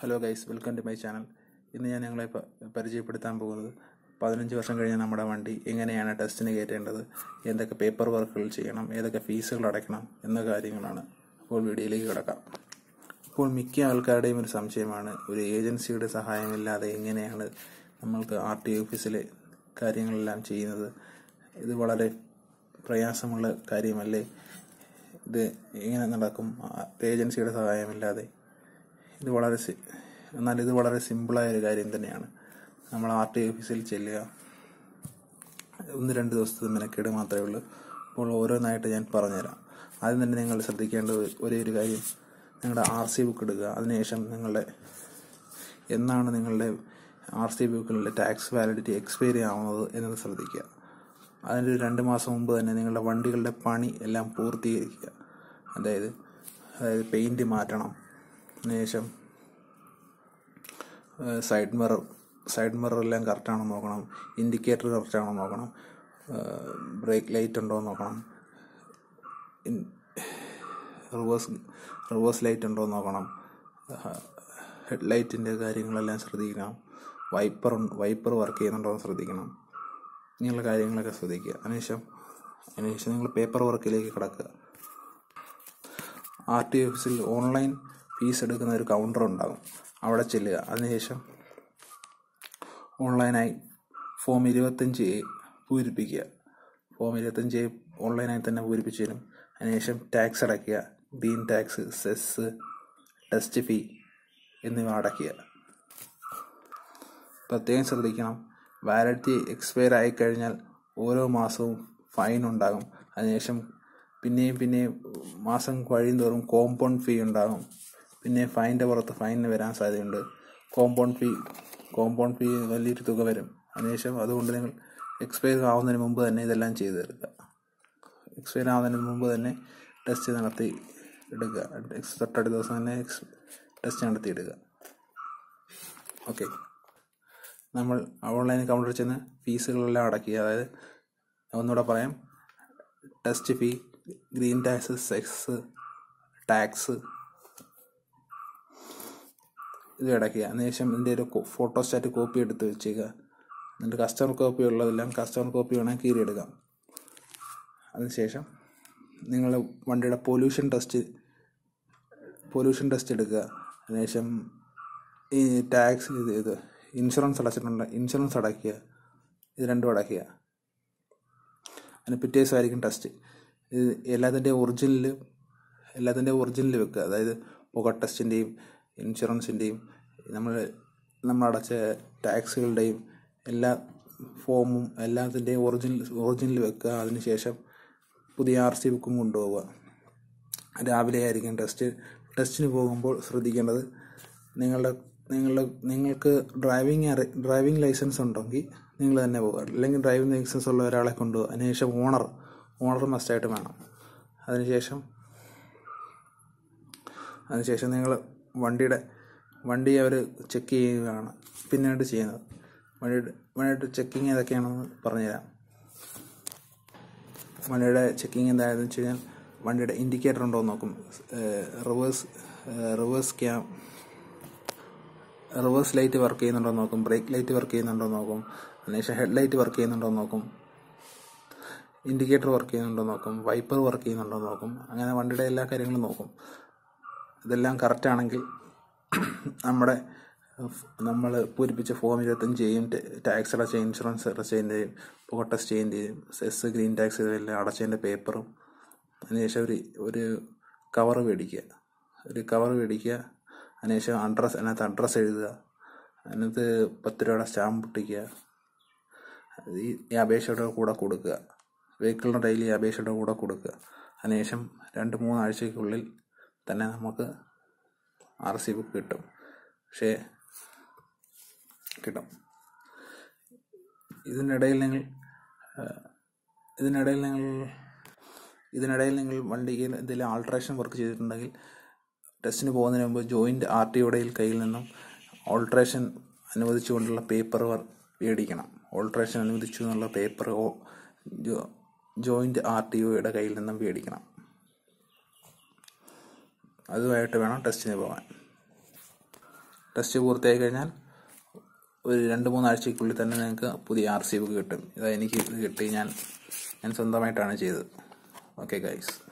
hello guys welcome to my channel ഇന്ന് ഞാൻ നിങ്ങളെ പ- പരിചയപ്പെടുത്താൻ പോകുന്നത് പതിനഞ്ച് വർഷം കഴിഞ്ഞ നമ്മുടെ വണ്ടി എങ്ങനെയാണ് ടെസ്റ്റിന് കയറ്റേണ്ടത് എന്തൊക്കെ പേപ്പർ വർക്കുകൾ ചെയ്യണം ഏതൊക്കെ ഫീസുകൾ അടയ്ക്കണം എന്ന കാര്യങ്ങളാണ് അപ്പോൾ വീഡിയോയിലേക്ക് കിടക്കാം ഇപ്പോൾ മിക്ക ആൾക്കാരുടെയും ഒരു സംശയമാണ് ഒരു ഏജൻസിയുടെ സഹായമില്ലാതെ എങ്ങനെയാണ് നമ്മൾക്ക് ആർ ടി ഓഫീസിലെ കാര്യങ്ങളെല്ലാം ചെയ്യുന്നത് ഇത് വളരെ പ്രയാസമുള്ള കാര്യമല്ലേ ഇത് എങ്ങനെ നടക്കും ആ- ഏജൻസിയുടെ സഹായമില്ലാതെ ഇത് വളരെ സി- എന്നാൽ ഇത് വളരെ സിമ്പിളായ ഒരു കാര്യം തന്നെയാണ് നമ്മൾ ആർ ടി ഓഫീസിൽ ചെല്ലുക ഒന്ന് രണ്ട് ദിവസത്തെ മെനക്കേട് മാത്രമേ ഉള്ളൂ അപ്പോൾ ഓരോന്നായിട്ട് ഞാൻ പറഞ്ഞുതരാം ആദ്യം തന്നെ നിങ്ങൾ ശ്രദ്ധിക്കേണ്ട ഒരേ ഒരു കാര്യം നിങ്ങളുടെ ആർ സി ബുക്ക് എടുക്കുക അതിനുശേഷം നിങ്ങളുടെ എന്നാണ് നിങ്ങളുടെ ആർ സി ബുക്കിലെ ടാക്സ് വാലിഡിറ്റി എക്സ്പയറി ആവുന്നത് എന്നത് ശ്രദ്ധിക്കുക അതിൻ്റെ ഒരു രണ്ട് മാസം മുമ്പ് തന്നെ നിങ്ങളുടെ വണ്ടികളുടെ പണി എല്ലാം പൂർത്തീകരിക്കുക അതായത് അതായത് പെയിൻറ് മാറ്റണം അതിനുശേഷം സൈഡ് മിറർ സൈഡ് മിറർ എല്ലാം കറക്റ്റാണോ നോക്കണം ഇൻഡിക്കേറ്റർ കറക്റ്റാണോ നോക്കണം ബ്രേക്ക് ലൈറ്റ് ഉണ്ടോ എന്ന് നോക്കണം റിവേഴ്സ് റിവേഴ്സ് ലൈറ്റ് ഉണ്ടോ എന്ന് നോക്കണം ഹെഡ് ലൈറ്റിൻ്റെ കാര്യങ്ങളെല്ലാം ശ്രദ്ധിക്കണം വൈപ്പർ വൈപ്പർ വർക്ക് ചെയ്യുന്നുണ്ടോ എന്ന് ശ്രദ്ധിക്കണം ഇങ്ങനെയുള്ള കാര്യങ്ങളൊക്കെ ശ്രദ്ധിക്കുക അതിനുശേഷം അതിനുശേഷം നിങ്ങൾ പേപ്പർ വർക്കിലേക്ക് കിടക്കുക ആർ ടി ഓഫീസിൽ ഓൺലൈൻ ഫീസ് എടുക്കുന്ന ഒരു കൗണ്ടർ ഉണ്ടാകും അവിടെ ചെല്ലുക അതിനുശേഷം ഓൺലൈനായി ഫോം ഇരുപത്തഞ്ച് എ പൂരിപ്പിക്കുക ഫോം ഇരുപത്തഞ്ച് എ ഓൺലൈനായി തന്നെ പൂരിപ്പിച്ചു തരും അതിനുശേഷം ടാക്സ് അടയ്ക്കുക green tax cess test fee എന്നിവ അടയ്ക്കുക പ്രത്യേകം ശ്രദ്ധിക്കണം വാലിഡിറ്റി എക്സ്പയർ ആയി കഴിഞ്ഞാൽ ഓരോ മാസവും ഫൈൻ ഉണ്ടാകും അതിനുശേഷം പിന്നെയും പിന്നെയും മാസം കഴിയുന്തോറും കോമ്പൗണ്ട് ഫീ ഉണ്ടാകും പിന്നെ ഫൈൻ്റെ പുറത്ത് ഫൈനിന് വരാൻ സാധ്യതയുണ്ട് കോമ്പൗണ്ട് ഫീ കോമ്പൗണ്ട് ഫീ വലിയൊരു തുക വരും അതിനുശേഷം അതുകൊണ്ട് നിങ്ങൾ എക്സ്പയർ ആവുന്നതിന് മുമ്പ് തന്നെ ഇതെല്ലാം ചെയ്തു തീർക്കുക എക്സ്പയർ ആവുന്നതിന് മുമ്പ് തന്നെ ടെസ്റ്റ് നടത്തി എടുക്കുക എക്സ് തൊട്ടടുത്ത ദിവസം തന്നെ എക്സ് ടെസ്റ്റ് നടത്തി എടുക്കുക ഓക്കെ നമ്മൾ ഓൺലൈൻ കൗണ്ടറിൽ ചെന്ന് ഫീസുകളെല്ലാം അടയ്ക്കുക അതായത് ഒന്നുകൂടെ പറയാം ടെസ്റ്റ് ഫീ ഗ്രീൻ ടാക്സ് സെക്സ് ടാക്സ് ഇത് അടയ്ക്കുക അതിനുശേഷം ഇതിൻ്റെ ഒരു ഫോട്ടോസ്റ്റാറ്റ് കോപ്പി എടുത്ത് വെച്ചേക്കുക എന്നിട്ട് കസ്റ്റമർ കോപ്പി ഉള്ളതെല്ലാം കസ്റ്റമർ കോപ്പി വേണമെങ്കിൽ കീറിയെടുക്കാം അതിനുശേഷം നിങ്ങൾ വണ്ടിയുടെ പൊല്യൂഷൻ ടെസ്റ്റ് പൊല്യൂഷൻ ടെസ്റ്റ് എടുക്കുക അതിനുശേഷം ഈ ടാക്സ് ഇത് ഇത് ഇൻഷുറൻസ് അടച്ചിട്ടുണ്ട് ഇൻഷുറൻസ് അടയ്ക്കുക ഇത് രണ്ടും അടയ്ക്കുക അതിന് പിറ്റേ ദിവസമായിരിക്കും ടെസ്റ്റ് ഇത് എല്ലാത്തിൻ്റെയും ഒറിജിനൽ എല്ലാത്തിൻ്റെയും ഒറിജിനൽ വെക്കുക അതായത് പുക ടെസ്റ്റിൻ്റെയും ഇൻഷുറൻസിൻ്റെയും നമ്മൾ നമ്മൾ അടച്ച ടാക്സുകളുടെയും എല്ലാ ഫോമും എല്ലാത്തിൻ്റെയും ഒറിജിനൽ ഒറിജിനൽ വെക്കുക അതിനുശേഷം പുതിയ ആർ സി ബുക്കും കൊണ്ടുപോവുക രാവിലെ ആയിരിക്കും ടെസ്റ്റ് ടെസ്റ്റിന് പോകുമ്പോൾ ശ്രദ്ധിക്കേണ്ടത് നിങ്ങളുടെ നിങ്ങളുടെ നിങ്ങൾക്ക് ഡ്രൈവിംഗ് അറി ഡ്രൈവിംഗ് ലൈസൻസ് ഉണ്ടെങ്കിൽ നിങ്ങൾ തന്നെ പോകുക അല്ലെങ്കിൽ ഡ്രൈവിംഗ് ലൈസൻസ് ഉള്ള ഒരാളെ കൊണ്ടുപോകുക അതിനുശേഷം ഓണർ ഓണർ മസ്റ്റായിട്ട് വേണം അതിനുശേഷം അതിനുശേഷം നിങ്ങൾ വണ്ടിയുടെ വണ്ടി അവർ ചെക്ക് ചെയ്യുകയാണ് പിന്നീട് ചെയ്യുന്നത് വണ്ടിയുടെ വണ്ടിയുടെ ചെക്കിങ് ഏതൊക്കെയാണെന്ന് പറഞ്ഞുതരാം വണ്ടിയുടെ ചെക്കിങ് എന്താണെന്ന് വെച്ച് കഴിഞ്ഞാൽ വണ്ടിയുടെ ഇൻഡിക്കേറ്റർ ഉണ്ടോ എന്ന് നോക്കും reverse reverse cam reverse light work ചെയ്യുന്നുണ്ടോ എന്ന് നോക്കും ബ്രേക്ക് ലൈറ്റ് വർക്ക് ചെയ്യുന്നുണ്ടോ എന്ന് നോക്കും അതിനുശേഷം ഹെഡ് ലൈറ്റ് വർക്ക് ചെയ്യുന്നുണ്ടോ എന്ന് നോക്കും ഇൻഡിക്കേറ്റർ വർക്ക് ചെയ്യുന്നുണ്ടോ എന്ന് നോക്കും വൈപ്പർ വർക്ക് ചെയ്യുന്നുണ്ടോ എന്ന് നോക്കും അങ്ങനെ വണ്ടിയുടെ എല്ലാ കാര്യങ്ങളും നോക്കും ഇതെല്ലാം കറക്റ്റ് ആണെങ്കിൽ നമ്മുടെ നമ്മൾ പൂരിപ്പിച്ച ഫോം ഇരുപത്തഞ്ച് ചെയ്യും ടാക്സ് അടച്ച ഇൻഷുറൻസ് അടച്ചതിൻ്റെയും പുക ടെസ്റ്റ് ചെയ്യുന്നതിൻ്റെയും സെസ് ഗ്രീൻ ടാക്സ് ഇതെല്ലാം അടച്ചതിൻ്റെ പേപ്പറും അതിനുശേഷം ഒരു ഒരു കവർ മേടിക്കുക ഒരു കവർ മേടിക്കുക അതിനുശേഷം അഡ്രസ്സ് അതിനകത്ത് അഡ്രസ്സ് എഴുതുക അതിനകത്ത് പത്ത് രൂപയുടെ സ്റ്റാമ്പ് ഒട്ടിക്കുക ഈ ഈ അപേക്ഷയുടെ കൂടെ കൊടുക്കുക വെഹിക്കിളിൻ്റെ ഡെയിലി അപേക്ഷയുടെ കൂടെ കൊടുക്കുക അതിനുശേഷം രണ്ട് മൂന്ന് ആഴ്ചയ്ക്കുള്ളിൽ തന്നെ നമുക്ക് ആർ സി ബുക്ക് കിട്ടും പക്ഷേ കിട്ടും ഇതിനിടയിൽ നിങ്ങൾ ഏഹ്, ഇതിനിടയിൽ നിങ്ങൾ ഇതിനിടയിൽ നിങ്ങൾ വണ്ടിക്ക് എന്തെങ്കിലും ആൾട്രേഷൻ വർക്ക് ചെയ്തിട്ടുണ്ടെങ്കിൽ ടെസ്റ്റിന് പോകുന്നതിന് മുമ്പ് ജോയിൻറ്റ് ആർ ടി ഒയുടെ കയ്യിൽ നിന്നും ഓൾട്രേഷൻ അനുവദിച്ചുകൊണ്ടുള്ള പേപ്പർ മേടിക്കണം ഓൾട്രേഷൻ അനുവദിച്ചു എന്നുള്ള പേപ്പർ ജോയിൻറ്റ് ആർ ടി ഒയുടെ കയ്യിൽ നിന്നും മേടിക്കണം അതുമായിട്ട് വേണം ടെസ്റ്റിന് പോകാൻ ടെസ്റ്റ് പൂർത്തിയായി കഴിഞ്ഞാൽ ഒരു രണ്ട് മൂന്നാഴ്ചയ്ക്കുള്ളിൽ തന്നെ നിങ്ങൾക്ക് പുതിയ ആർ സി ബുക്ക് കിട്ടും ഇതാ എനിക്ക് ഇത് കിട്ടി ഞാൻ ഞാൻ സ്വന്തമായിട്ടാണ് ചെയ്തത് ഓക്കെ ഗൈസ്